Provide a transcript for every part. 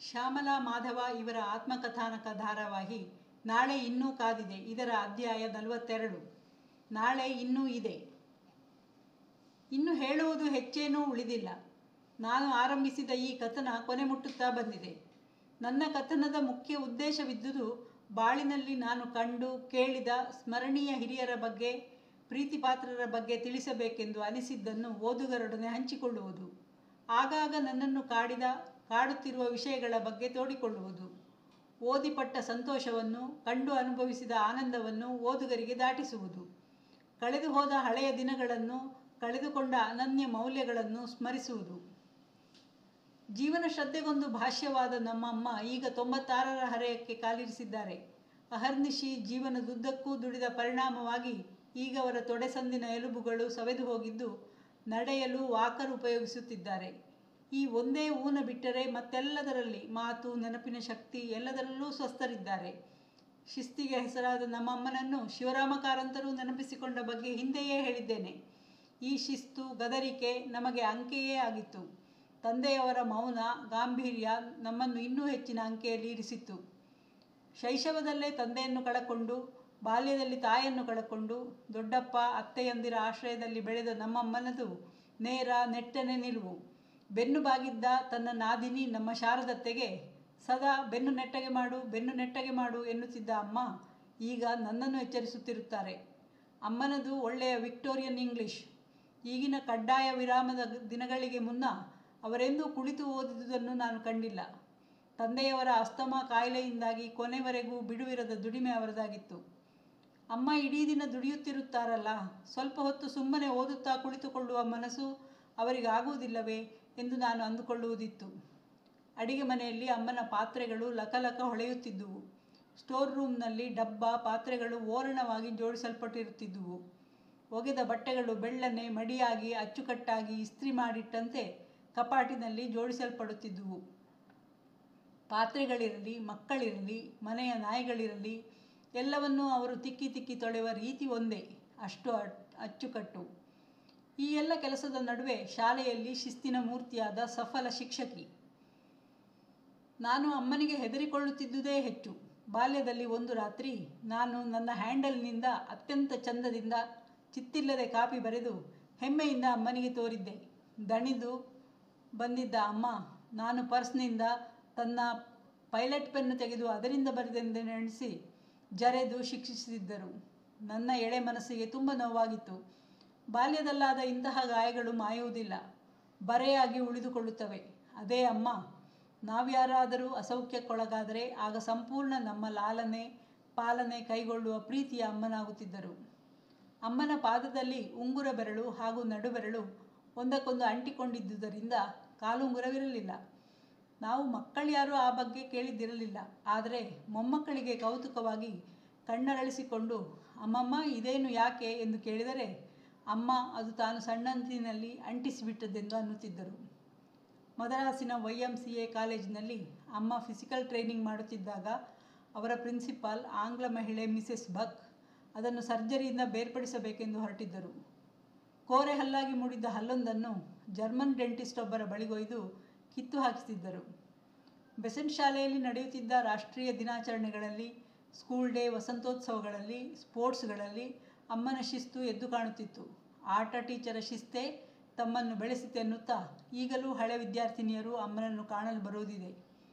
ಶ್ಯಾಮಲಾ ಮಾಧವ ಇವರ ಆತ್ಮಕಥಾನಕ ಧಾರಾವಾಹಿ ನಾಳೆ ಇನ್ನೂ ಕಾದಿದೆ ಇದರ ಅಧ್ಯಾಯ ನಲವತ್ತೆರಡು ನಾಳೆ ಇನ್ನೂ ಇದೆ ಇನ್ನು ಹೇಳುವುದು ಹೆಚ್ಚೇನೂ ಉಳಿದಿಲ್ಲ ನಾನು ಆರಂಭಿಸಿದ ಈ ಕಥನ ಕೊನೆ ಮುಟ್ಟುತ್ತಾ ಬಂದಿದೆ ನನ್ನ ಕಥನದ ಮುಖ್ಯ ಉದ್ದೇಶವಿದ್ದುದು ಬಾಳಿನಲ್ಲಿ ನಾನು ಕಂಡು ಕೇಳಿದ ಸ್ಮರಣೀಯ ಹಿರಿಯರ ಬಗ್ಗೆ ಪ್ರೀತಿಪಾತ್ರರ ಬಗ್ಗೆ ತಿಳಿಸಬೇಕೆಂದು ಅನಿಸಿದ್ದನ್ನು ಓದುಗರೊಡನೆ ಹಂಚಿಕೊಳ್ಳುವುದು ಆಗಾಗ ನನ್ನನ್ನು ಕಾಡಿದ ಕಾಡುತ್ತಿರುವ ವಿಷಯಗಳ ಬಗ್ಗೆ ತೋಡಿಕೊಳ್ಳುವುದು ಓದಿಪಟ್ಟ ಸಂತೋಷವನ್ನು ಕಂಡು ಅನುಭವಿಸಿದ ಆನಂದವನ್ನು ಓದುಗರಿಗೆ ದಾಟಿಸುವುದು ಕಳೆದು ಹೋದ ಹಳೆಯ ದಿನಗಳನ್ನು ಕಳೆದುಕೊಂಡ ಅನನ್ಯ ಮೌಲ್ಯಗಳನ್ನು ಸ್ಮರಿಸುವುದು ಜೀವನ ಶ್ರದ್ಧೆಗೊಂದು ಭಾಷ್ಯವಾದ ನಮ್ಮಮ್ಮ ಈಗ ತೊಂಬತ್ತಾರರ ಹರೆಯಕ್ಕೆ ಕಾಲಿರಿಸಿದ್ದಾರೆ ಅಹರ್ನಿಶಿ ಜೀವನದುದ್ದಕ್ಕೂ ದುಡಿದ ಪರಿಣಾಮವಾಗಿ ಈಗ ಅವರ ತೊಡೆಸಂದಿನ ಎಲುಬುಗಳು ಸವೆದು ಹೋಗಿದ್ದು ನಡೆಯಲು ವಾಕರ್ ಉಪಯೋಗಿಸುತ್ತಿದ್ದಾರೆ ಈ ಒಂದೇ ಊನ ಬಿಟ್ಟರೆ ಮತ್ತೆಲ್ಲದರಲ್ಲಿ ಮಾತು ನೆನಪಿನ ಶಕ್ತಿ ಎಲ್ಲದರಲ್ಲೂ ಸ್ವಸ್ಥರಿದ್ದಾರೆ ಶಿಸ್ತಿಗೆ ಹೆಸರಾದ ನಮ್ಮಮ್ಮನನ್ನು ಶಿವರಾಮ ಕಾರಂತರು ನೆನಪಿಸಿಕೊಂಡ ಬಗ್ಗೆ ಹಿಂದೆಯೇ ಹೇಳಿದ್ದೇನೆ ಈ ಶಿಸ್ತು ಗದರಿಕೆ ನಮಗೆ ಅಂಕೆಯೇ ಆಗಿತ್ತು ತಂದೆಯವರ ಮೌನ ಗಾಂಭೀರ್ಯ ನಮ್ಮನ್ನು ಇನ್ನೂ ಹೆಚ್ಚಿನ ಅಂಕೆಯಲ್ಲಿ ಇರಿಸಿತ್ತು ಶೈಶವದಲ್ಲೇ ತಂದೆಯನ್ನು ಕಳಕೊಂಡು ಬಾಲ್ಯದಲ್ಲಿ ತಾಯಿಯನ್ನು ಕಳಕೊಂಡು ದೊಡ್ಡಪ್ಪ ಅತ್ತೆಯಂದಿರ ಆಶ್ರಯದಲ್ಲಿ ಬೆಳೆದ ನಮ್ಮಮ್ಮನದು ನೇರ ನೆಟ್ಟನೆ ನಿಲುವು ಬೆನ್ನು ಬಾಗಿದ್ದ ತನ್ನ ನಾದಿನಿ ನಮ್ಮ ಶಾರದತ್ತೆಗೆ ಸದಾ ಬೆನ್ನು ನೆಟ್ಟಗೆ ಮಾಡು ಬೆನ್ನು ನೆಟ್ಟಗೆ ಮಾಡು ಎನ್ನುತ್ತಿದ್ದ ಅಮ್ಮ ಈಗ ನನ್ನನ್ನು ಎಚ್ಚರಿಸುತ್ತಿರುತ್ತಾರೆ ಅಮ್ಮನದು ಒಳ್ಳೆಯ ವಿಕ್ಟೋರಿಯನ್ ಇಂಗ್ಲಿಷ್ ಈಗಿನ ಕಡ್ಡಾಯ ವಿರಾಮದ ದಿನಗಳಿಗೆ ಮುನ್ನ ಅವರೆಂದೂ ಕುಳಿತು ಓದಿದುದನ್ನು ನಾನು ಕಂಡಿಲ್ಲ ತಂದೆಯವರ ಅಸ್ತಮಾ ಕಾಯಿಲೆಯಿಂದಾಗಿ ಕೊನೆವರೆಗೂ ಬಿಡುವಿರದ ದುಡಿಮೆ ಅವರದಾಗಿತ್ತು ಅಮ್ಮ ಇಡೀ ದಿನ ದುಡಿಯುತ್ತಿರುತ್ತಾರಲ್ಲ ಸ್ವಲ್ಪ ಹೊತ್ತು ಸುಮ್ಮನೆ ಓದುತ್ತಾ ಕುಳಿತುಕೊಳ್ಳುವ ಮನಸ್ಸು ಅವರಿಗಾಗುವುದಿಲ್ಲವೇ ಎಂದು ನಾನು ಅಂದುಕೊಳ್ಳುವುದಿತ್ತು ಅಡಿಗೆ ಮನೆಯಲ್ಲಿ ಅಮ್ಮನ ಪಾತ್ರೆಗಳು ಲಕಲಕ ಹೊಳೆಯುತ್ತಿದ್ದುವು ಸ್ಟೋರ್ ರೂಮ್ನಲ್ಲಿ ಡಬ್ಬ ಪಾತ್ರೆಗಳು ಓರಣವಾಗಿ ಜೋಡಿಸಲ್ಪಟ್ಟಿರುತ್ತಿದ್ದುವು ಒಗೆದ ಬಟ್ಟೆಗಳು ಬೆಳ್ಳನೆ ಮಡಿಯಾಗಿ ಅಚ್ಚುಕಟ್ಟಾಗಿ ಇಸ್ತ್ರಿ ಮಾಡಿಟ್ಟಂತೆ ಕಪಾಟಿನಲ್ಲಿ ಜೋಡಿಸಲ್ಪಡುತ್ತಿದ್ದುವು ಪಾತ್ರೆಗಳಿರಲಿ ಮಕ್ಕಳಿರಲಿ ಮನೆಯ ನಾಯಿಗಳಿರಲಿ ಎಲ್ಲವನ್ನೂ ಅವರು ತಿಕ್ಕಿ ತಿಕ್ಕಿ ತೊಳೆಯುವ ರೀತಿ ಒಂದೇ ಅಷ್ಟು ಅಚ್ಚುಕಟ್ಟು ಈ ಎಲ್ಲ ಕೆಲಸದ ನಡುವೆ ಶಾಲೆಯಲ್ಲಿ ಶಿಸ್ತಿನ ಮೂರ್ತಿಯಾದ ಸಫಲ ಶಿಕ್ಷಕಿ ನಾನು ಅಮ್ಮನಿಗೆ ಹೆದರಿಕೊಳ್ಳುತ್ತಿದ್ದುದೇ ಹೆಚ್ಚು ಬಾಲ್ಯದಲ್ಲಿ ಒಂದು ರಾತ್ರಿ ನಾನು ನನ್ನ ಹ್ಯಾಂಡಲ್ನಿಂದ ಅತ್ಯಂತ ಚಂದದಿಂದ ಚಿತ್ತಿಲ್ಲದೆ ಕಾಪಿ ಬರೆದು ಹೆಮ್ಮೆಯಿಂದ ಅಮ್ಮನಿಗೆ ತೋರಿದ್ದೆ ದಣಿದು ಬಂದಿದ್ದ ಅಮ್ಮ ನಾನು ಪರ್ಸ್ನಿಂದ ತನ್ನ ಪೈಲಟ್ ಪೆನ್ನು ತೆಗೆದು ಅದರಿಂದ ಬರೆದೆಂದು ನೆನೆಸಿ ಜರೆದು ಶಿಕ್ಷಿಸಿದ್ದರು ನನ್ನ ಎಳೆ ಮನಸ್ಸಿಗೆ ತುಂಬ ನೋವಾಗಿತ್ತು ಬಾಲ್ಯದಲ್ಲಾದ ಇಂತಹ ಗಾಯಗಳು ಮಾಯುವುದಿಲ್ಲ ಬರೆಯಾಗಿ ಉಳಿದುಕೊಳ್ಳುತ್ತವೆ ಅದೇ ಅಮ್ಮ ನಾವ್ಯಾರಾದರೂ ಅಸೌಖ್ಯಕ್ಕೊಳಗಾದರೆ ಆಗ ಸಂಪೂರ್ಣ ನಮ್ಮ ಲಾಲನೆ ಪಾಲನೆ ಕೈಗೊಳ್ಳುವ ಪ್ರೀತಿಯ ಅಮ್ಮನಾಗುತ್ತಿದ್ದರು ಅಮ್ಮನ ಪಾದದಲ್ಲಿ ಉಂಗುರ ಬೆರಳು ಹಾಗೂ ನಡುಬೆರಳು ಒಂದಕ್ಕೊಂದು ಅಂಟಿಕೊಂಡಿದ್ದುದರಿಂದ ಕಾಲುಂಗುರವಿರಲಿಲ್ಲ ನಾವು ಮಕ್ಕಳ್ಯಾರೂ ಆ ಬಗ್ಗೆ ಕೇಳಿದ್ದಿರಲಿಲ್ಲ ಆದರೆ ಮೊಮ್ಮಕ್ಕಳಿಗೆ ಕೌತುಕವಾಗಿ ಕಣ್ಣರಳಿಸಿಕೊಂಡು ಅಮ್ಮಮ್ಮ ಇದೇನು ಯಾಕೆ ಎಂದು ಕೇಳಿದರೆ ಅಮ್ಮ ಅದು ತಾನು ಸಣ್ಣಂತಿನಲ್ಲಿ ಅಂಟಿಸಿಬಿಟ್ಟದ್ದೆಂದು ಅನ್ನುತ್ತಿದ್ದರು ಮದರಾಸಿನ ವೈ ಎಮ್ ಸಿ ಎ ಕಾಲೇಜಿನಲ್ಲಿ ಅಮ್ಮ ಫಿಸಿಕಲ್ ಟ್ರೈನಿಂಗ್ ಮಾಡುತ್ತಿದ್ದಾಗ ಅವರ ಪ್ರಿನ್ಸಿಪಾಲ್ ಆಂಗ್ಲ ಮಹಿಳೆ ಮಿಸೆಸ್ ಬಕ್ ಅದನ್ನು ಸರ್ಜರಿಯಿಂದ ಬೇರ್ಪಡಿಸಬೇಕೆಂದು ಹೊರಟಿದ್ದರು ಕೋರೆ ಹಲ್ಲಾಗಿ ಮೂಡಿದ್ದ ಹಲ್ಲೊಂದನ್ನು ಜರ್ಮನ್ ಡೆಂಟಿಸ್ಟ್ ಒಬ್ಬರ ಬಳಿಗೊಯ್ದು ಕಿತ್ತು ಹಾಕಿಸಿದ್ದರು ಬೆಸೆಂಟ್ ಶಾಲೆಯಲ್ಲಿ ನಡೆಯುತ್ತಿದ್ದ ರಾಷ್ಟ್ರೀಯ ದಿನಾಚರಣೆಗಳಲ್ಲಿ ಸ್ಕೂಲ್ ಡೇ ವಸಂತೋತ್ಸವಗಳಲ್ಲಿ ಸ್ಪೋರ್ಟ್ಸ್ಗಳಲ್ಲಿ ಅಮ್ಮನ ಶಿಸ್ತು ಎದ್ದು ಕಾಣುತ್ತಿತ್ತು ಆಟ ಟೀಚರ ಶಿಸ್ತೇ ತಮ್ಮನ್ನು ಬೆಳೆಸಿತೆನ್ನುತ್ತಾ ಈಗಲೂ ಹಳೆ ವಿದ್ಯಾರ್ಥಿನಿಯರು ಅಮ್ಮನನ್ನು ಕಾಣಲು ಬರುವುದಿದೆ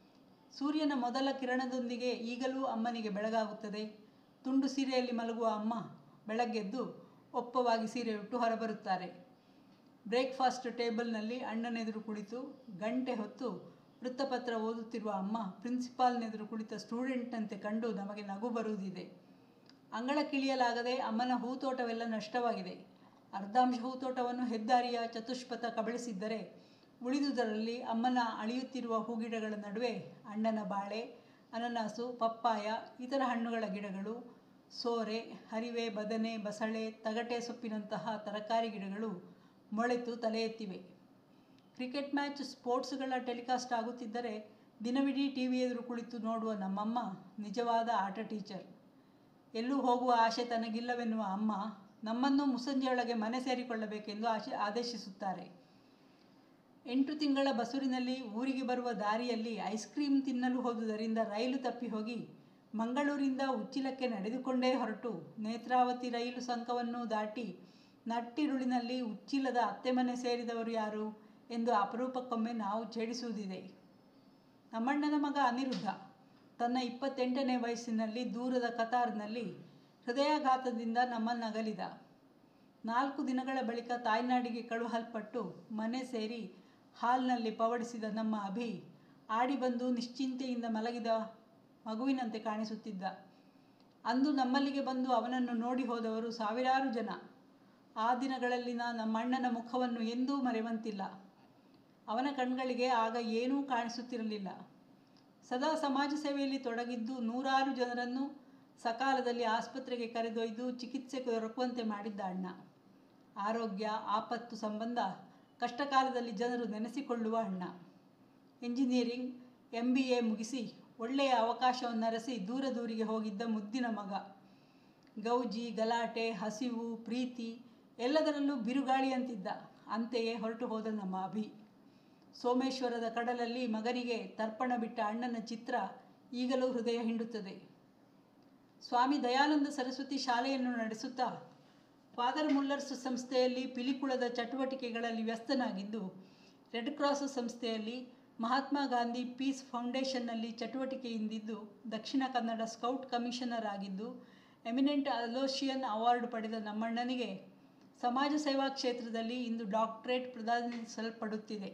ಸೂರ್ಯನ ಮೊದಲ ಕಿರಣದೊಂದಿಗೆ ಈಗಲೂ ಅಮ್ಮನಿಗೆ ಬೆಳಗಾಗುತ್ತದೆ ತುಂಡು ಸೀರೆಯಲ್ಲಿ ಮಲಗುವ ಅಮ್ಮ ಬೆಳಗ್ಗೆದ್ದು ಒಪ್ಪವಾಗಿ ಸೀರೆ ಉಟ್ಟು ಹೊರಬರುತ್ತಾರೆ ಬ್ರೇಕ್ಫಾಸ್ಟ್ ಟೇಬಲ್ನಲ್ಲಿ ಅಣ್ಣನೆದುರು ಕುಳಿತು ಗಂಟೆ ಹೊತ್ತು ವೃತ್ತಪತ್ರ ಓದುತ್ತಿರುವ ಅಮ್ಮ ಪ್ರಿನ್ಸಿಪಾಲ್ನೆದುರು ಕುಳಿತ ಸ್ಟೂಡೆಂಟ್ನಂತೆ ಕಂಡು ನಮಗೆ ನಗು ಬರುವುದಿದೆ ಅಂಗಳ ಕಿಳಿಯಲಾಗದೆ ಅಮ್ಮನ ಹೂತೋಟವೆಲ್ಲ ನಷ್ಟವಾಗಿದೆ ಅರ್ಧಾಂಶ ಹೂತೋಟವನ್ನು ಹೆದ್ದಾರಿಯ ಚತುಷ್ಪಥ ಕಬಳಿಸಿದ್ದರೆ ಉಳಿದುದರಲ್ಲಿ ಅಮ್ಮನ ಅಳಿಯುತ್ತಿರುವ ಹೂಗಿಡಗಳ ನಡುವೆ ಅಣ್ಣನ ಬಾಳೆ ಅನನಾಸು ಪಪ್ಪಾಯ ಇತರ ಹಣ್ಣುಗಳ ಗಿಡಗಳು ಸೋರೆ ಹರಿವೆ ಬದನೆ ಬಸಳೆ ತಗಟೆ ಸೊಪ್ಪಿನಂತಹ ತರಕಾರಿ ಗಿಡಗಳು ಮೊಳೆತು ತಲೆ ಎತ್ತಿವೆ ಕ್ರಿಕೆಟ್ ಮ್ಯಾಚ್ ಸ್ಪೋರ್ಟ್ಸ್ಗಳ ಟೆಲಿಕಾಸ್ಟ್ ಆಗುತ್ತಿದ್ದರೆ ದಿನವಿಡೀ ಟಿ ವಿ ಎದುರು ಕುಳಿತು ನೋಡುವ ನಮ್ಮಮ್ಮ ನಿಜವಾದ ಆಟ ಟೀಚರ್ ಎಲ್ಲೂ ಹೋಗುವ ಆಶೆ ತನಗಿಲ್ಲವೆನ್ನುವ ಅಮ್ಮ ನಮ್ಮನ್ನು ಮುಸ್ಸಂಜೆಯೊಳಗೆ ಮನೆ ಸೇರಿಕೊಳ್ಳಬೇಕೆಂದು ಆಶೆ ಆದೇಶಿಸುತ್ತಾರೆ ಎಂಟು ತಿಂಗಳ ಬಸುರಿನಲ್ಲಿ ಊರಿಗೆ ಬರುವ ದಾರಿಯಲ್ಲಿ ಐಸ್ ಕ್ರೀಮ್ ತಿನ್ನಲು ಹೋದುದರಿಂದ ರೈಲು ತಪ್ಪಿ ಹೋಗಿ ಮಂಗಳೂರಿಂದ ಉಚ್ಚಿಲಕ್ಕೆ ನಡೆದುಕೊಂಡೇ ಹೊರಟು ನೇತ್ರಾವತಿ ರೈಲು ಸಂಕವನ್ನು ದಾಟಿ ನಟ್ಟಿರುಳಿನಲ್ಲಿ ಉಚ್ಚಿಲದ ಅತ್ತೆ ಮನೆ ಸೇರಿದವರು ಯಾರು ಎಂದು ಅಪರೂಪಕ್ಕೊಮ್ಮೆ ನಾವು ಛೇಡಿಸುವುದಿದೆ ನಮ್ಮಣ್ಣನ ಮಗ ಅನಿರುದ್ಧ ತನ್ನ ಇಪ್ಪತ್ತೆಂಟನೇ ವಯಸ್ಸಿನಲ್ಲಿ ದೂರದ ಕತಾರ್ನಲ್ಲಿ ಹೃದಯಾಘಾತದಿಂದ ನಮ್ಮನ್ನಗಲಿದ ನಾಲ್ಕು ದಿನಗಳ ಬಳಿಕ ತಾಯ್ನಾಡಿಗೆ ಕಳುಹಲ್ಪಟ್ಟು ಮನೆ ಸೇರಿ ಹಾಲ್ನಲ್ಲಿ ಪವಡಿಸಿದ ನಮ್ಮ ಅಭಿ ಆಡಿ ಬಂದು ನಿಶ್ಚಿಂತೆಯಿಂದ ಮಲಗಿದ ಮಗುವಿನಂತೆ ಕಾಣಿಸುತ್ತಿದ್ದ ಅಂದು ನಮ್ಮಲ್ಲಿಗೆ ಬಂದು ಅವನನ್ನು ನೋಡಿ ಹೋದವರು ಸಾವಿರಾರು ಜನ ಆ ದಿನಗಳಲ್ಲಿನ ನಮ್ಮಣ್ಣನ ಮುಖವನ್ನು ಎಂದೂ ಮರೆವಂತಿಲ್ಲ ಅವನ ಕಣ್ಗಳಿಗೆ ಆಗ ಏನೂ ಕಾಣಿಸುತ್ತಿರಲಿಲ್ಲ ಸದಾ ಸಮಾಜ ಸೇವೆಯಲ್ಲಿ ತೊಡಗಿದ್ದು ನೂರಾರು ಜನರನ್ನು ಸಕಾಲದಲ್ಲಿ ಆಸ್ಪತ್ರೆಗೆ ಕರೆದೊಯ್ದು ಚಿಕಿತ್ಸೆ ದೊರಕುವಂತೆ ಮಾಡಿದ್ದ ಅಣ್ಣ ಆರೋಗ್ಯ ಆಪತ್ತು ಸಂಬಂಧ ಕಷ್ಟಕಾಲದಲ್ಲಿ ಜನರು ನೆನೆಸಿಕೊಳ್ಳುವ ಅಣ್ಣ ಇಂಜಿನಿಯರಿಂಗ್ ಎಂ ಬಿ ಎ ಮುಗಿಸಿ ಒಳ್ಳೆಯ ಅವಕಾಶವನ್ನರಸಿ ದೂರ ದೂರಿಗೆ ಹೋಗಿದ್ದ ಮುದ್ದಿನ ಮಗ ಗೌಜಿ ಗಲಾಟೆ ಹಸಿವು ಪ್ರೀತಿ ಎಲ್ಲದರಲ್ಲೂ ಬಿರುಗಾಳಿಯಂತಿದ್ದ ಅಂತೆಯೇ ಹೊರಟು ಹೋದ ನಮ್ಮ ಅಭಿ ಸೋಮೇಶ್ವರದ ಕಡಲಲ್ಲಿ ಮಗನಿಗೆ ತರ್ಪಣ ಬಿಟ್ಟ ಅಣ್ಣನ ಚಿತ್ರ ಈಗಲೂ ಹೃದಯ ಹಿಂಡುತ್ತದೆ ಸ್ವಾಮಿ ದಯಾನಂದ ಸರಸ್ವತಿ ಶಾಲೆಯನ್ನು ನಡೆಸುತ್ತಾ ಫಾದರ್ ಮುಲ್ಲರ್ಸ್ ಸಂಸ್ಥೆಯಲ್ಲಿ ಪಿಲಿಕುಳದ ಚಟುವಟಿಕೆಗಳಲ್ಲಿ ವ್ಯಸ್ತನಾಗಿದ್ದು ರೆಡ್ ಕ್ರಾಸ್ ಸಂಸ್ಥೆಯಲ್ಲಿ ಮಹಾತ್ಮ ಗಾಂಧಿ ಪೀಸ್ ಫೌಂಡೇಶನ್ನಲ್ಲಿ ಚಟುವಟಿಕೆಯಿಂದಿದ್ದು ದಕ್ಷಿಣ ಕನ್ನಡ ಸ್ಕೌಟ್ ಕಮಿಷನರ್ ಆಗಿದ್ದು ಎಮಿನೆಂಟ್ ಅಲೋಷಿಯನ್ ಅವಾರ್ಡ್ ಪಡೆದ ನಮ್ಮಣ್ಣನಿಗೆ ಸಮಾಜ ಸೇವಾ ಕ್ಷೇತ್ರದಲ್ಲಿ ಇಂದು ಡಾಕ್ಟರೇಟ್ ಪ್ರದಾನಿಸಲ್ಪಡುತ್ತಿದೆ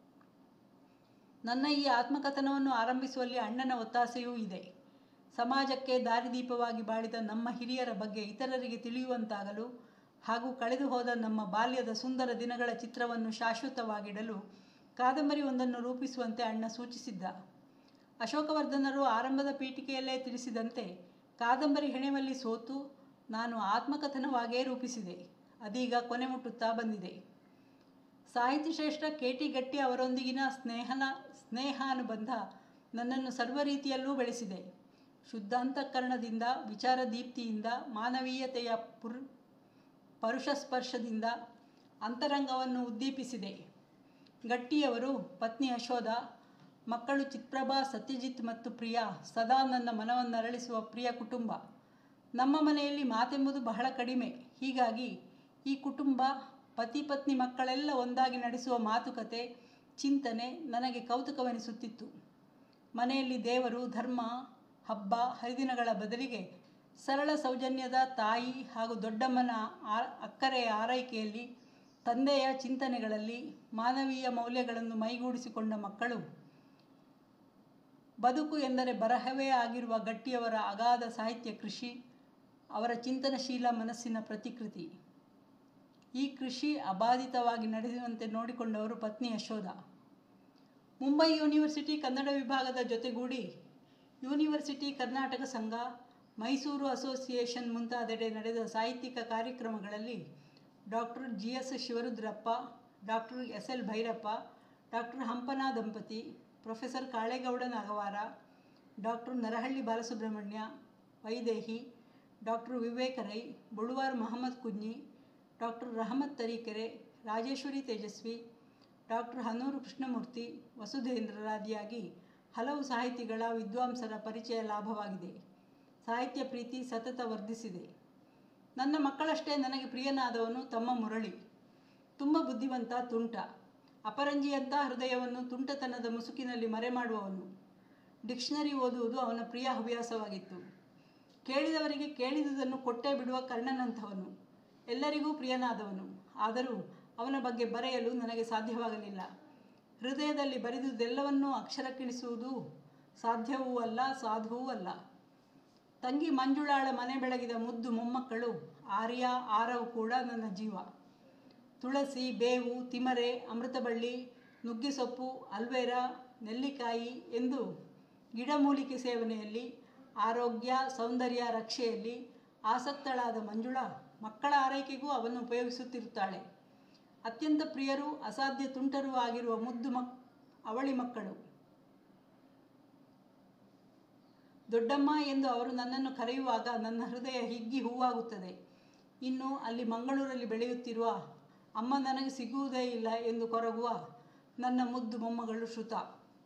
ನನ್ನ ಈ ಆತ್ಮಕಥನವನ್ನು ಆರಂಭಿಸುವಲ್ಲಿ ಅಣ್ಣನ ಒತ್ತಾಸೆಯೂ ಇದೆ ಸಮಾಜಕ್ಕೆ ದಾರಿದೀಪವಾಗಿ ಬಾಳಿದ ನಮ್ಮ ಹಿರಿಯರ ಬಗ್ಗೆ ಇತರರಿಗೆ ತಿಳಿಯುವಂತಾಗಲು ಹಾಗೂ ಕಳೆದು ಹೋದ ನಮ್ಮ ಬಾಲ್ಯದ ಸುಂದರ ದಿನಗಳ ಚಿತ್ರವನ್ನು ಶಾಶ್ವತವಾಗಿಡಲು ಕಾದಂಬರಿ ಒಂದನ್ನು ರೂಪಿಸುವಂತೆ ಅಣ್ಣ ಸೂಚಿಸಿದ್ದ ಅಶೋಕವರ್ಧನರು ಆರಂಭದ ಪೀಠಿಕೆಯಲ್ಲೇ ತಿಳಿಸಿದಂತೆ ಕಾದಂಬರಿ ಹೆಣೆವಲ್ಲಿ ಸೋತು ನಾನು ಆತ್ಮಕಥನವಾಗೇ ರೂಪಿಸಿದೆ ಅದೀಗ ಕೊನೆ ಮುಟ್ಟುತ್ತಾ ಬಂದಿದೆ ಸಾಹಿತ್ಯ ಶ್ರೇಷ್ಠ ಕೆ ಟಿ ಗಟ್ಟಿ ಅವರೊಂದಿಗಿನ ಸ್ನೇಹನ ಸ್ನೇಹಾನುಬಂಧ ನನ್ನನ್ನು ಸರ್ವ ರೀತಿಯಲ್ಲೂ ಬೆಳೆಸಿದೆ ಶುದ್ಧಾಂತಃಕರಣದಿಂದ ವಿಚಾರ ದೀಪ್ತಿಯಿಂದ ಮಾನವೀಯತೆಯ ಪುರ್ ಪರುಷ ಸ್ಪರ್ಶದಿಂದ ಅಂತರಂಗವನ್ನು ಉದ್ದೀಪಿಸಿದೆ ಗಟ್ಟಿಯವರು ಪತ್ನಿ ಯಶೋಧ ಮಕ್ಕಳು ಚಿತ್ಪ್ರಭಾ ಸತ್ಯಜಿತ್ ಮತ್ತು ಪ್ರಿಯಾ ಸದಾ ನನ್ನ ಮನವನ್ನರಳಿಸುವ ಪ್ರಿಯ ಕುಟುಂಬ ನಮ್ಮ ಮನೆಯಲ್ಲಿ ಮಾತೆಂಬುದು ಬಹಳ ಕಡಿಮೆ ಹೀಗಾಗಿ ಈ ಕುಟುಂಬ ಪತಿ ಪತ್ನಿ ಮಕ್ಕಳೆಲ್ಲ ಒಂದಾಗಿ ನಡೆಸುವ ಮಾತುಕತೆ ಚಿಂತನೆ ನನಗೆ ಕೌತುಕವೆನಿಸುತ್ತಿತ್ತು ಮನೆಯಲ್ಲಿ ದೇವರು ಧರ್ಮ ಹಬ್ಬ ಹರಿದಿನಗಳ ಬದಲಿಗೆ ಸರಳ ಸೌಜನ್ಯದ ತಾಯಿ ಹಾಗೂ ದೊಡ್ಡಮ್ಮನ ಆ ಅಕ್ಕರೆಯ ಆರೈಕೆಯಲ್ಲಿ ತಂದೆಯ ಚಿಂತನೆಗಳಲ್ಲಿ ಮಾನವೀಯ ಮೌಲ್ಯಗಳನ್ನು ಮೈಗೂಡಿಸಿಕೊಂಡ ಮಕ್ಕಳು ಬದುಕು ಎಂದರೆ ಬರಹವೇ ಆಗಿರುವ ಗಟ್ಟಿಯವರ ಅಗಾಧ ಸಾಹಿತ್ಯ ಕೃಷಿ ಅವರ ಚಿಂತನಶೀಲ ಮನಸ್ಸಿನ ಪ್ರತಿಕೃತಿ ಈ ಕೃಷಿ ಅಬಾಧಿತವಾಗಿ ನಡೆಯುವಂತೆ ನೋಡಿಕೊಂಡವರು ಪತ್ನಿ ಯಶೋಧ ಮುಂಬೈ ಯೂನಿವರ್ಸಿಟಿ ಕನ್ನಡ ವಿಭಾಗದ ಜೊತೆಗೂಡಿ ಯೂನಿವರ್ಸಿಟಿ ಕರ್ನಾಟಕ ಸಂಘ ಮೈಸೂರು ಅಸೋಸಿಯೇಷನ್ ಮುಂತಾದೆಡೆ ನಡೆದ ಸಾಹಿತ್ಯಿಕ ಕಾರ್ಯಕ್ರಮಗಳಲ್ಲಿ doctor G S Shivarudrappa doctor S L Bhyrappa doctor Hampana ದಂಪತಿ professor Kalegowda Nagavara doctor Narahalli Balasubramanya Vaidehi doctor Viveka Rai Bolwar Mahammad Kunhi doctor Rahamat Tarikere Rajeshwari Tejasvi doctor Hanur Krishnamurthy ವಸುಧೇಂದ್ರರಾದಿಯಾಗಿ ಹಲವು ಸಾಹಿತಿಗಳ ವಿದ್ವಾಂಸರ ಪರಿಚಯ ಲಾಭವಾಗಿದೆ ಸಾಹಿತ್ಯ ಪ್ರೀತಿ ಸತತ ವರ್ಧಿಸಿದೆ ನನ್ನ ಮಕ್ಕಳಷ್ಟೇ ನನಗೆ ಪ್ರಿಯನಾದವನು ತಮ್ಮ ಮುರಳಿ ತುಂಬ ಬುದ್ಧಿವಂತ ತುಂಟ ಅಪರಂಜಿಯಂಥ ಹೃದಯವನ್ನು ತುಂಟತನದ ಮುಸುಕಿನಲ್ಲಿ ಮರೆಮಾಡುವವನು ಡಿಕ್ಷನರಿ ಓದುವುದು ಅವನ ಪ್ರಿಯ ಹವ್ಯಾಸವಾಗಿತ್ತು ಕೇಳಿದವರಿಗೆ ಕೇಳಿದುದನ್ನು ಕೊಟ್ಟೇ ಬಿಡುವ ಕರ್ಣನಂಥವನು ಎಲ್ಲರಿಗೂ ಪ್ರಿಯನಾದವನು ಆದರೂ ಅವನ ಬಗ್ಗೆ ಬರೆಯಲು ನನಗೆ ಸಾಧ್ಯವಾಗಲಿಲ್ಲ ಹೃದಯದಲ್ಲಿ ಬರೆದುದೆಲ್ಲವನ್ನೂ ಅಕ್ಷರಕ್ಕಿಳಿಸುವುದು ಸಾಧ್ಯವೂ ಅಲ್ಲ ಸಾಧುವೂ ಅಲ್ಲ ತಂಗಿ ಮಂಜುಳಾಳ ಮನೆ ಬೆಳಗಿದ ಮುದ್ದು ಮೊಮ್ಮಕ್ಕಳು ಆರ್ಯ ಆರವು ಕೂಡ ನನ್ನ ಜೀವ ತುಳಸಿ ಬೇವು ತಿಮರೆ ಅಮೃತಬಳ್ಳಿ ನುಗ್ಗೆಸೊಪ್ಪು ಅಲ್ವೇರಾ ನೆಲ್ಲಿಕಾಯಿ ಎಂದು ಗಿಡಮೂಲಿಕೆ ಸೇವನೆಯಲ್ಲಿ ಆರೋಗ್ಯ ಸೌಂದರ್ಯ ರಕ್ಷೆಯಲ್ಲಿ ಆಸಕ್ತಳಾದ ಮಂಜುಳಾ ಮಕ್ಕಳ ಆರೈಕೆಗೂ ಅವನ್ನು ಉಪಯೋಗಿಸುತ್ತಿರುತ್ತಾಳೆ ಅತ್ಯಂತ ಪ್ರಿಯರೂ ಅಸಾಧ್ಯ ತುಂಟರೂ ಆಗಿರುವ ಮುದ್ದು ಮಕ್ ಅವಳಿ ಮಕ್ಕಳು ದೊಡ್ಡಮ್ಮ ಎಂದು ಅವರು ನನ್ನನ್ನು ಕರೆಯುವಾಗ ನನ್ನ ಹೃದಯ ಹಿಗ್ಗಿ ಹೂವಾಗುತ್ತದೆ ಇನ್ನು ಅಲ್ಲಿ ಮಂಗಳೂರಲ್ಲಿ ಬೆಳೆಯುತ್ತಿರುವ ಅಮ್ಮ ನನಗೆ ಸಿಗುವುದೇ ಇಲ್ಲ ಎಂದು ಕೊರಗುವ ನನ್ನ ಮುದ್ದು ಮೊಮ್ಮಗಳು ಶ್ರುತ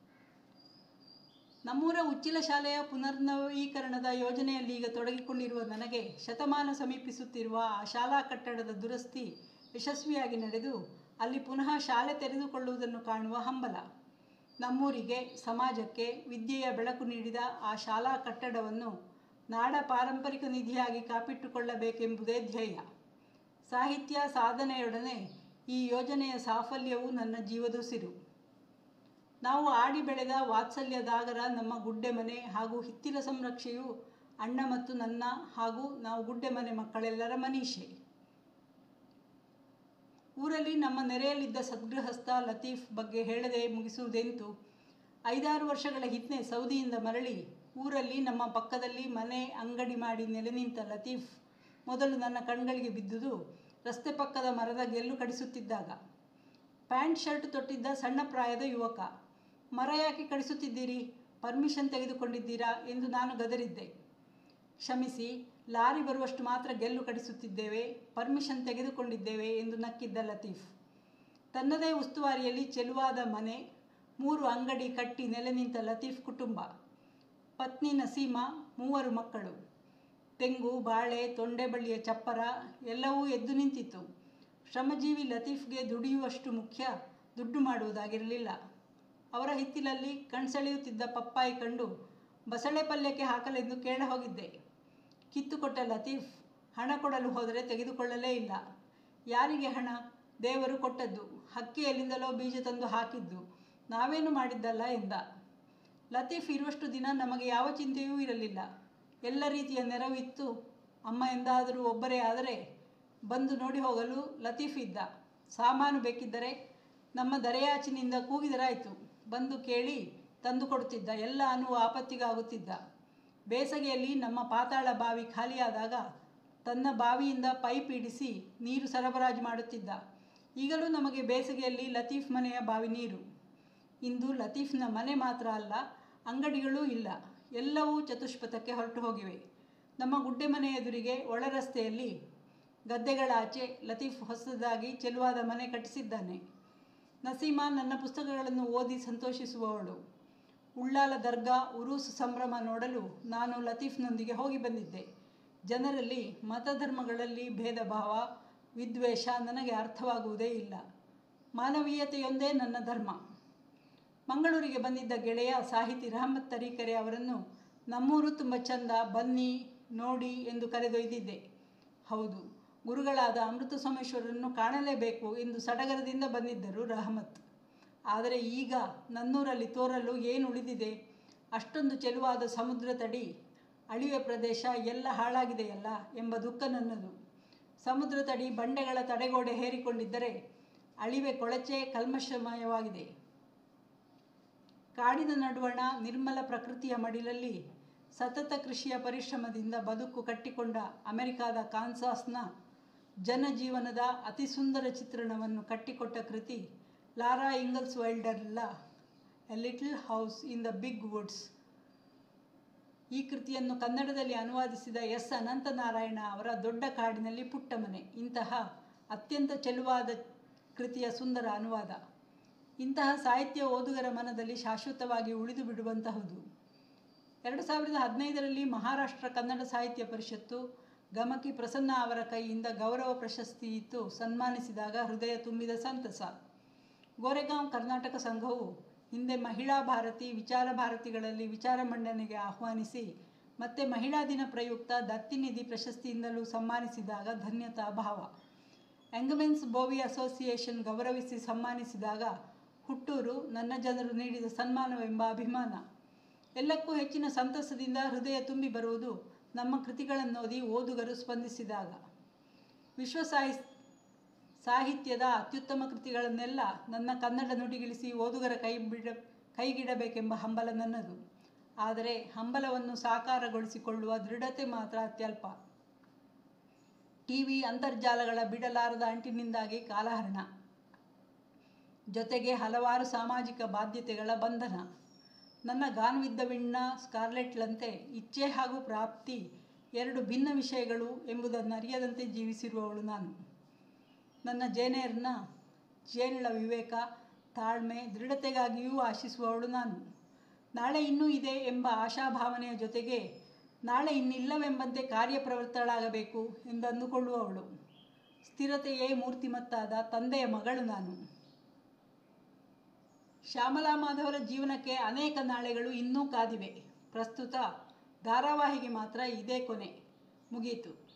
ನಮ್ಮೂರ ಉಚ್ಚಿಲ ಶಾಲೆಯ ಪುನರ್ನವೀಕರಣದ ಯೋಜನೆಯಲ್ಲಿ ಈಗ ತೊಡಗಿಕೊಂಡಿರುವ ನನಗೆ ಶತಮಾನ ಸಮೀಪಿಸುತ್ತಿರುವ ಆ ಶಾಲಾ ಕಟ್ಟಡದ ದುರಸ್ತಿ ಯಶಸ್ವಿಯಾಗಿ ನಡೆದು ಅಲ್ಲಿ ಪುನಃ ಶಾಲೆ ತೆರೆದುಕೊಳ್ಳುವುದನ್ನು ಕಾಣುವ ಹಂಬಲ ನಮ್ಮೂರಿಗೆ ಸಮಾಜಕ್ಕೆ ವಿದ್ಯೆಯ ಬೆಳಕು ನೀಡಿದ ಆ ಶಾಲಾ ಕಟ್ಟಡವನ್ನು ನಾಡ ಪಾರಂಪರಿಕ ನಿಧಿಯಾಗಿ ಕಾಪಿಟ್ಟುಕೊಳ್ಳಬೇಕೆಂಬುದೇ ಧ್ಯೇಯ ಸಾಹಿತ್ಯ ಸಾಧನೆಯೊಡನೆ ಈ ಯೋಜನೆಯ ಸಾಫಲ್ಯವು ನನ್ನ ಜೀವದುಸಿರು ನಾವು ಆಡಿ ಬೆಳೆದ ವಾತ್ಸಲ್ಯದಾಗರ ನಮ್ಮ ಗುಡ್ಡೆ ಮನೆ ಹಾಗೂ ಹಿತ್ತಿಲ ಸಂರಕ್ಷೆಯು ಅಣ್ಣ ಮತ್ತು ನನ್ನ ಹಾಗೂ ನಾವು ಗುಡ್ಡೆ ಮನೆ ಮಕ್ಕಳೆಲ್ಲರ ಮನೀಷೆ ಊರಲ್ಲಿ ನಮ್ಮ ನೆರೆಯಲ್ಲಿದ್ದ ಸದ್ಗೃಹಸ್ಥ ಲತೀಫ್ ಬಗ್ಗೆ ಹೇಳದೆ ಮುಗಿಸುವುದೆಂತು ಐದಾರು ವರ್ಷಗಳ ಹಿಂದೆ ಸೌದಿಯಿಂದ ಮರಳಿ ಊರಲ್ಲಿ ನಮ್ಮ ಪಕ್ಕದಲ್ಲಿ ಮನೆ ಅಂಗಡಿ ಮಾಡಿ ನೆಲೆ ನಿಂತ ಲತೀಫ್ ಮೊದಲು ನನ್ನ ಕಣ್ಗಳಿಗೆ ಬಿದ್ದುದು ರಸ್ತೆ ಪಕ್ಕದ ಮರದ ಗೆಲ್ಲು ಕಡಿಸುತ್ತಿದ್ದಾಗ ಪ್ಯಾಂಟ್ ಶರ್ಟ್ ತೊಟ್ಟಿದ್ದ ಸಣ್ಣ ಪ್ರಾಯದ ಯುವಕ ಮರ ಯಾಕೆ ಕಡಿಸುತ್ತಿದ್ದೀರಿ ಪರ್ಮಿಷನ್ ತೆಗೆದುಕೊಂಡಿದ್ದೀರಾ ಎಂದು ನಾನು ಗದರಿದ್ದೆ ಕ್ಷಮಿಸಿ ಲಾರಿ ಬರುವಷ್ಟು ಮಾತ್ರ ಗೆಲ್ಲು ಕಡಿಸುತ್ತಿದ್ದೇವೆ ಪರ್ಮಿಷನ್ ತೆಗೆದುಕೊಂಡಿದ್ದೇವೆ ಎಂದು ನಕ್ಕಿದ್ದ ಲತೀಫ್ ತನ್ನದೇ ಉಸ್ತುವಾರಿಯಲ್ಲಿ ಚೆಲುವಾದ ಮನೆ ಮೂರು ಅಂಗಡಿ ಕಟ್ಟಿ ನೆಲೆ ನಿಂತ ಲತೀಫ್ ಕುಟುಂಬ ಪತ್ನಿ ನಸೀಮಾ ಮೂವರು ಮಕ್ಕಳು ತೆಂಗು ಬಾಳೆ ತೊಂಡೆಬಳ್ಳಿಯ ಚಪ್ಪರ ಎಲ್ಲವೂ ಎದ್ದು ನಿಂತಿತ್ತು ಶ್ರಮಜೀವಿ ಲತೀಫ್ಗೆ ದುಡಿಯುವಷ್ಟು ಮುಖ್ಯ ದುಡ್ಡು ಮಾಡುವುದಾಗಿರಲಿಲ್ಲ ಅವರ ಹಿತ್ತಿಲಲ್ಲಿ ಕಣ್ಸೆಳೆಯುತ್ತಿದ್ದ ಪಪ್ಪಾಯಿ ಕಂಡು ಬಸಳೆ ಪಲ್ಯಕ್ಕೆ ಹಾಕಲೆಂದು ಕೇಳ ಹೋಗಿದ್ದೆ ಕಿತ್ತುಕೊಟ್ಟ ಲತೀಫ್ ಹಣ ಕೊಡಲು ಹೋದರೆ ತೆಗೆದುಕೊಳ್ಳಲೇ ಇಲ್ಲ ಯಾರಿಗೆ ಹಣ ದೇವರು ಕೊಟ್ಟದ್ದು ಹಕ್ಕಿ ಎಲ್ಲಿಂದಲೋ ಬೀಜ ತಂದು ಹಾಕಿದ್ದು ನಾವೇನು ಮಾಡಿದ್ದಲ್ಲ ಎಂದ ಲತೀಫ್ ಇರುವಷ್ಟು ದಿನ ನಮಗೆ ಯಾವ ಚಿಂತೆಯೂ ಇರಲಿಲ್ಲ ಎಲ್ಲ ರೀತಿಯ ನೆರವು ಇತ್ತು ಅಮ್ಮ ಎಂದಾದರೂ ಒಬ್ಬರೇ ಆದರೆ ಬಂದು ನೋಡಿ ಹೋಗಲು ಲತೀಫ್ ಇದ್ದ ಸಾಮಾನು ಬೇಕಿದ್ದರೆ ನಮ್ಮ ದರೆಯಾಚಿನಿಂದ ಕೂಗಿದರಾಯಿತು ಬಂದು ಕೇಳಿ ತಂದು ಕೊಡುತ್ತಿದ್ದ ಎಲ್ಲ ಅನುವು ಆಪತ್ತಿಗಾಗುತ್ತಿದ್ದ ಬೇಸಗೆಯಲ್ಲಿ ನಮ್ಮ ಪಾತಾಳ ಬಾವಿ ಖಾಲಿಯಾದಾಗ ತನ್ನ ಬಾವಿಯಿಂದ ಪೈಪ್ ಇಡಿಸಿ ನೀರು ಸರಬರಾಜು ಮಾಡುತ್ತಿದ್ದ ಈಗಲೂ ನಮಗೆ ಬೇಸಿಗೆಯಲ್ಲಿ ಲತೀಫ್ ಮನೆಯ ಬಾವಿ ನೀರು ಇಂದು ಲತೀಫ್ನ ಮನೆ ಮಾತ್ರ ಅಲ್ಲ ಅಂಗಡಿಗಳೂ ಇಲ್ಲ ಎಲ್ಲವೂ ಚತುಷ್ಪಥಕ್ಕೆ ಹೊರಟು ಹೋಗಿವೆ ನಮ್ಮ ಗುಡ್ಡೆ ಮನೆ ಎದುರಿಗೆ ಒಳ ರಸ್ತೆಯಲ್ಲಿ ಗದ್ದೆಗಳ ಆಚೆ ಲತೀಫ್ ಹೊಸದಾಗಿ ಚೆಲುವಾದ ಮನೆ ಕಟ್ಟಿಸಿದ್ದಾನೆ ನಸೀಮಾ ನನ್ನ ಪುಸ್ತಕಗಳನ್ನು ಓದಿ ಸಂತೋಷಿಸುವವಳು ಉಳ್ಳಾಲ ದರ್ಗಾ ಉರೂಸ್ ಸಂಭ್ರಮ ನೋಡಲು ನಾನು ಲತೀಫ್ನೊಂದಿಗೆ ಹೋಗಿ ಬಂದಿದ್ದೆ ಜನರಲ್ಲಿ ಮತಧರ್ಮಗಳಲ್ಲಿ ಭೇದ ಭಾವ ವಿದ್ವೇಷ ನನಗೆ ಅರ್ಥವಾಗುವುದೇ ಇಲ್ಲ ಮಾನವೀಯತೆಯೊಂದೇ ನನ್ನ ಧರ್ಮ ಮಂಗಳೂರಿಗೆ ಬಂದಿದ್ದ ಗೆಳೆಯ ಸಾಹಿತಿ ರಹಮತ್ ತರೀಕೆರೆ ಅವರನ್ನು ನಮ್ಮೂರು ತುಂಬ ಚಂದ ಬನ್ನಿ ನೋಡಿ ಎಂದು ಕರೆದೊಯ್ದಿದ್ದೆ ಹೌದು ಗುರುಗಳಾದ ಅಮೃತ ಸೋಮೇಶ್ವರನ್ನು ಕಾಣಲೇಬೇಕು ಎಂದು ಸಡಗರದಿಂದ ಬಂದಿದ್ದರು ರಹಮತ್ ಆದರೆ ಈಗ ನನ್ನೂರಲ್ಲಿ ತೋರಲು ಏನು ಉಳಿದಿದೆ ಅಷ್ಟೊಂದು ಚೆಲುವಾದ ಸಮುದ್ರ ತಡಿ ಅಳಿವೆ ಪ್ರದೇಶ ಎಲ್ಲ ಹಾಳಾಗಿದೆಯಲ್ಲ ಎಂಬ ದುಃಖ ನನ್ನದು ಸಮುದ್ರ ತಡಿ ಬಂಡೆಗಳ ತಡೆಗೋಡೆ ಹೇರಿಕೊಂಡಿದ್ದರೆ ಅಳಿವೆ ಕೊಳಚೆ ಕಲ್ಮಶಮಯವಾಗಿದೆ ಕಾಡಿನ ನಡುವಣ ನಿರ್ಮಲ ಪ್ರಕೃತಿಯ ಮಡಿಲಲ್ಲಿ ಸತತ ಕೃಷಿಯ ಪರಿಶ್ರಮದಿಂದ ಬದುಕು ಕಟ್ಟಿಕೊಂಡ ಅಮೆರಿಕಾದ ಕಾನ್ಸಾಸ್ನ ಜನಜೀವನದ ಅತಿ ಸುಂದರ ಚಿತ್ರಣವನ್ನು ಕಟ್ಟಿಕೊಟ್ಟ ಕೃತಿ ಲಾರಾ ಇಂಗಲ್ಸ್ ವೈಲ್ಡರ್ಲ a little house in the big woods ಈ ಕೃತಿಯನ್ನು ಕನ್ನಡದಲ್ಲಿ ಅನುವಾದಿಸಿದ ಎಸ್ ಅನಂತನಾರಾಯಣ ಅವರ ದೊಡ್ಡ ಕಾಡಿನಲ್ಲಿ ಪುಟ್ಟ ಮನೆ ಇಂತಹ ಅತ್ಯಂತ ಚೆಲುವಾದ ಕೃತಿಯ ಸುಂದರ ಅನುವಾದ ಇಂತಹ ಸಾಹಿತ್ಯ ಓದುಗರ ಮನದಲ್ಲಿ ಶಾಶ್ವತವಾಗಿ ಉಳಿದು ಬಿಡುವಂತಹುದು ಎರಡು ಸಾವಿರದ ಹದಿನೈದರಲ್ಲಿ ಮಹಾರಾಷ್ಟ್ರ ಕನ್ನಡ ಸಾಹಿತ್ಯ ಪರಿಷತ್ತು ಗಮಕಿ ಪ್ರಸನ್ನ ಅವರ ಕೈಯಿಂದ ಗೌರವ ಪ್ರಶಸ್ತಿ ಇತ್ತು ಸನ್ಮಾನಿಸಿದಾಗ ಹೃದಯ ತುಂಬಿದ ಸಂತಸ ಗೋರೆಗಾಂವ್ ಕರ್ನಾಟಕ ಸಂಘವು ಹಿಂದೆ ಮಹಿಳಾ ಭಾರತಿ ವಿಚಾರ ಭಾರತಿಗಳಲ್ಲಿ ವಿಚಾರ ಮಂಡನೆಗೆ ಆಹ್ವಾನಿಸಿ ಮತ್ತೆ ಮಹಿಳಾ ದಿನ ಪ್ರಯುಕ್ತ ದತ್ತಿನಿಧಿ ಪ್ರಶಸ್ತಿಯಿಂದಲೂ ಸನ್ಮಾನಿಸಿದಾಗ ಧನ್ಯತಾ ಭಾವ ಎಂಗಮೆನ್ಸ್ ಬೋವಿ ಅಸೋಸಿಯೇಷನ್ ಗೌರವಿಸಿ ಸನ್ಮಾನಿಸಿದಾಗ ಹುಟ್ಟೂರು ನನ್ನ ಜನರು ನೀಡಿದ ಸನ್ಮಾನವೆಂಬ ಅಭಿಮಾನ ಎಲ್ಲಕ್ಕೂ ಹೆಚ್ಚಿನ ಸಂತಸದಿಂದ ಹೃದಯ ತುಂಬಿ ಬರುವುದು ನಮ್ಮ ಕೃತಿಗಳನ್ನೋದಿ ಓದುಗರು ಸ್ಪಂದಿಸಿದಾಗ ವಿಶ್ವ ಸಾಹಿ ಸಾಹಿತ್ಯದ ಅತ್ಯುತ್ತಮ ಕೃತಿಗಳನ್ನೆಲ್ಲ ನನ್ನ ಕನ್ನಡ ನುಡಿಗಿಳಿಸಿ ಓದುಗರ ಕೈ ಬಿಡ ಕೈಗಿಡಬೇಕೆಂಬ ಹಂಬಲ ನನ್ನದು ಆದರೆ ಹಂಬಲವನ್ನು ಸಾಕಾರಗೊಳಿಸಿಕೊಳ್ಳುವ ದೃಢತೆ ಮಾತ್ರ ಅತ್ಯಲ್ಪ ಟಿ ವಿ ಅಂತರ್ಜಾಲಗಳ ಬಿಡಲಾರದ ಅಂಟಿನಿಂದಾಗಿ ಕಾಲಹರಣ ಜೊತೆಗೆ ಹಲವಾರು ಸಾಮಾಜಿಕ ಬಾಧ್ಯತೆಗಳ ಬಂಧನ ನನ್ನ ಗಾನ್ ವಿದ್ದ ವಿಣ್ಣ ಸ್ಕಾರ್ಲೆಟ್ಲಂತೆ ಇಚ್ಛೆ ಹಾಗೂ ಪ್ರಾಪ್ತಿ ಎರಡು ಭಿನ್ನ ವಿಷಯಗಳು ಎಂಬುದನ್ನು ಅರಿಯದಂತೆ ಜೀವಿಸಿರುವವಳು ನಾನು ನನ್ನ ಜೇನೇರ್ನ ಜೇನುಳ ವಿವೇಕ ತಾಳ್ಮೆ ದೃಢತೆಗಾಗಿಯೂ ಆಶಿಸುವವಳು ನಾನು ನಾಳೆ ಇನ್ನೂ ಇದೆ ಎಂಬ ಆಶಾಭಾವನೆಯ ಜೊತೆಗೆ ನಾಳೆ ಇನ್ನಿಲ್ಲವೆಂಬಂತೆ ಕಾರ್ಯಪ್ರವೃತ್ತಳಾಗಬೇಕು ಎಂದಂದುಕೊಳ್ಳುವವಳು ಸ್ಥಿರತೆಯೇ ಮೂರ್ತಿಮತ್ತಾದ ತಂದೆಯ ಮಗಳು ನಾನು ಶ್ಯಾಮಲಾ ಮಾಧವರ ಜೀವನಕ್ಕೆ ಅನೇಕ ನಾಳೆಗಳು ಇನ್ನೂ ಕಾದಿವೆ ಪ್ರಸ್ತುತ ಧಾರಾವಾಹಿಗೆ ಮಾತ್ರ ಇದೇ ಕೊನೆ ಮುಗೀತು